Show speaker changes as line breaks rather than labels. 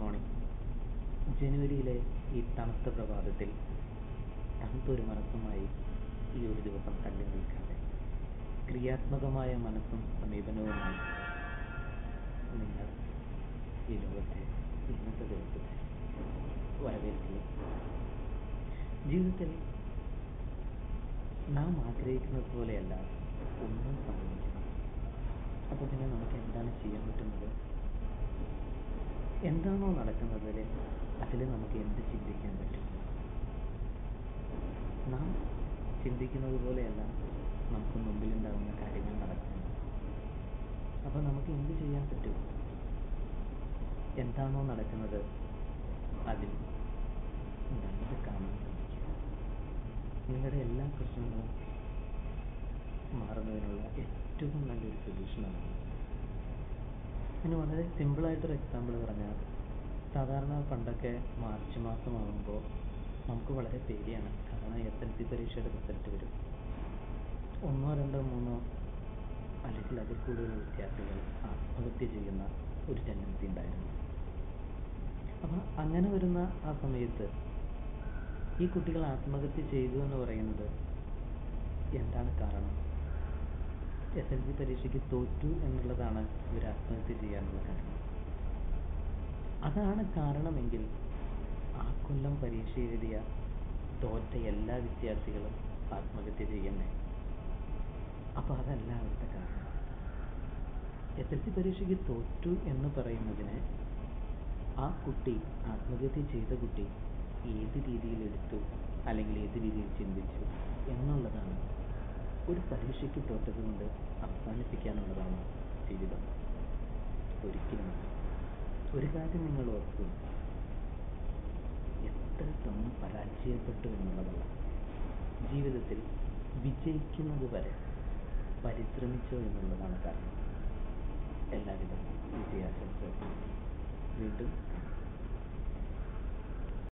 morning ജനുവരിയിലെ ഈ തണുത്ത പ്രഭാതത്തിൽ തണുത്തൊരു മനസ്സുമായി ഈ ഒരു ദിവസം തള്ളി നിൽക്കാതെ ക്രിയാത്മകമായ മനസ്സും സമീപനവുമായി നിങ്ങൾ ഈ ലോകത്തെ ഇന്നത്തെ ദിവസത്തെ വരവേൽക്കുക ജീവിതത്തിൽ നാം ആഗ്രഹിക്കുന്നത് പോലെയല്ല ഒന്നും സംഭവിക്കുന്നത് അപ്പോൾ പിന്നെ നമുക്ക് എന്താണ് ചെയ്യാൻ പറ്റുന്നത് എന്താണോ നടക്കുന്നതിൽ അതിൽ നമുക്ക് എന്ത് ചിന്തിക്കാൻ പറ്റും നാം ചിന്തിക്കുന്നത് പോലെയല്ല നമുക്ക് മുമ്പിലുണ്ടാകുന്ന കാര്യങ്ങൾ നടക്കുന്നത് അപ്പോൾ നമുക്ക് എന്ത് ചെയ്യാൻ പറ്റും എന്താണോ നടക്കുന്നത് അതിൽ നല്ലത് കാണാൻ ശ്രമിക്കുക നിങ്ങളുടെ എല്ലാ പ്രശ്നങ്ങളും മാറുന്നതിനുള്ള ഏറ്റവും നല്ലൊരു സൊല്യൂഷനാണ് ഇനി വളരെ സിമ്പിളായിട്ടൊരു എക്സാമ്പിൾ പറഞ്ഞാൽ സാധാരണ പണ്ടൊക്കെ മാർച്ച് മാസമാകുമ്പോൾ നമുക്ക് വളരെ പേടിയാണ് കാരണം എസ് എൽ സി പരീക്ഷയുടെ റിസൾട്ട് വരും ഒന്നോ രണ്ടോ മൂന്നോ അല്ലെങ്കിൽ അതിൽ കൂടുതൽ വിദ്യാർത്ഥികൾ ആത്മഹത്യ ചെയ്യുന്ന ഒരു ടെൻഡൻസി ഉണ്ടായിരുന്നു അപ്പം അങ്ങനെ വരുന്ന ആ സമയത്ത് ഈ കുട്ടികൾ ആത്മഹത്യ ചെയ്തു എന്ന് പറയുന്നത് എന്താണ് കാരണം എസ് എൽ സി പരീക്ഷയ്ക്ക് തോറ്റു എന്നുള്ളതാണ് ഇവർ ആത്മഹത്യ ചെയ്യാനുള്ള കാരണം അതാണ് കാരണമെങ്കിൽ ആ കൊല്ലം പരീക്ഷ എഴുതിയ തോറ്റ എല്ലാ വിദ്യാർത്ഥികളും ആത്മഹത്യ ചെയ്യണ്ടേ അപ്പോൾ അതല്ല അവിടുത്തെ കാരണം എസ് എൽ സി പരീക്ഷയ്ക്ക് തോറ്റു എന്ന് പറയുന്നതിന് ആ കുട്ടി ആത്മഹത്യ ചെയ്ത കുട്ടി ഏത് രീതിയിൽ എടുത്തു അല്ലെങ്കിൽ ഏത് രീതിയിൽ ചിന്തിച്ചു എന്നുള്ളതാണ് ഒരു പരീക്ഷയ്ക്ക് തോറ്റത് കൊണ്ട് അവസാനിപ്പിക്കാനുള്ളതാണ് ജീവിതം ഒരിക്കലുമല്ല ഒരു കാര്യം നിങ്ങൾ ഓർക്കുക എത്ര തവണ പരാജയപ്പെട്ടു എന്നുള്ളതല്ല ജീവിതത്തിൽ വിജയിക്കുന്നത് വരെ പരിശ്രമിച്ചോ എന്നുള്ളതാണ് കാരണം എല്ലാവിധ വിജയാശംസകളും വീണ്ടും കാണാം